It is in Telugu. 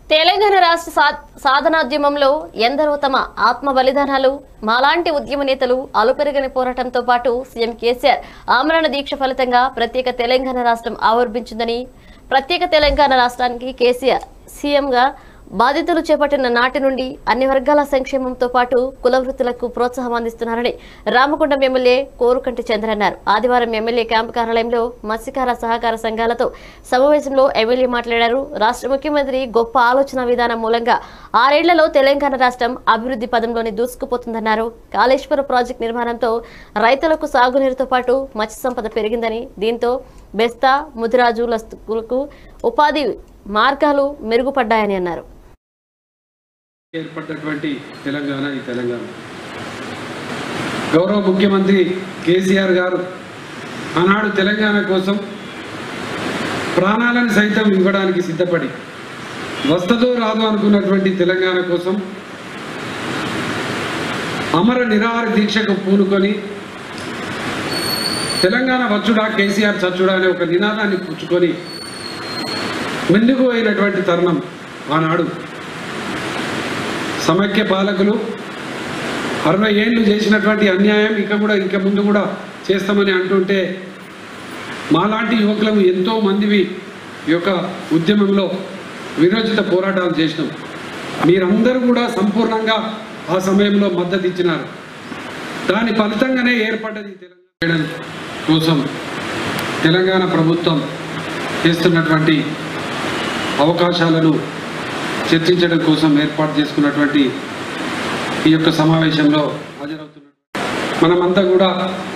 తెలంగాణ రాష్ట్ర సా- సాధనోద్యమంలో ఎందరో తమ ఆత్మ బలిదానాలు మాలాంటి ఉద్యమ నేతలు అలుపెరగని పోరాటంతో పాటు సీఎం కేసీఆర్ ఆమరణ దీక్ష ఫలితంగా ప్రత్యేక తెలంగాణ రాష్ట్రం ఆవిర్భించిందని ప్రత్యేక తెలంగాణ రాష్ట్రానికి కేసీఆర్ సీఎంగా బాధితులు చేపట్టిన నాటి నుండి అన్ని వర్గాల సంక్షేమంతో పాటు కుల వృత్తులకు ప్రోత్సాహం అందిస్తున్నారని రామగుండం ఎమ్మెల్యే కోరుకంటి చంద్ర అన్నారు ఆదివారం ఎమ్మెల్యే క్యాంపు కార్యాలయంలో మత్స్యకార సహకార సంఘాలతో సమావేశంలో ఎమ్మెల్యే మాట్లాడారు రాష్ట్ర ముఖ్యమంత్రి గొప్ప ఆలోచన విధానం మూలంగా ఆరేళ్లలో తెలంగాణ రాష్ట్రం అభివృద్ధి పదంలోని దూసుకుపోతుందన్నారు కాళేశ్వరం ప్రాజెక్టు నిర్మాణంతో రైతులకు సాగునీరుతో పాటు మత్స్య సంపద పెరిగిందని దీంతో బెస్తా ముదిరాజులకు ఉపాధి మార్గాలు మెరుగుపడ్డాయని అన్నారు ఏర్పడ్డటువంటి తెలంగాణ ఈ తెలంగాణ గౌరవ ముఖ్యమంత్రి కేసీఆర్ గారు ఆనాడు తెలంగాణ కోసం ప్రాణాలను సైతం ఇవ్వడానికి సిద్ధపడి వస్తదో రాదు అనుకున్నటువంటి తెలంగాణ కోసం అమర నిరాహార దీక్షకు పూనుకొని తెలంగాణ వచ్చుడా కేసీఆర్ చచ్చుడా అనే ఒక నినాదాన్ని పుచ్చుకొని ముందుకు పోయినటువంటి తరుణం ఆనాడు సమైక్య పాలకులు అరవై ఏళ్ళు చేసినటువంటి అన్యాయం ఇక కూడా ఇక ముందు కూడా చేస్తామని అంటుంటే మాలాంటి యువకులము ఎంతో మందివి ఈ యొక్క ఉద్యమంలో విరోచిత పోరాటాలు చేసినాం మీరందరూ కూడా సంపూర్ణంగా ఆ సమయంలో మద్దతు ఇచ్చినారు దాని ఫలితంగానే ఏర్పడ్డది తెలంగాణ కోసం తెలంగాణ ప్రభుత్వం చేస్తున్నటువంటి అవకాశాలను చర్చించడం కోసం ఏర్పాటు చేసుకున్నటువంటి ఈ యొక్క సమావేశంలో హాజరవుతున్న మనమంతా కూడా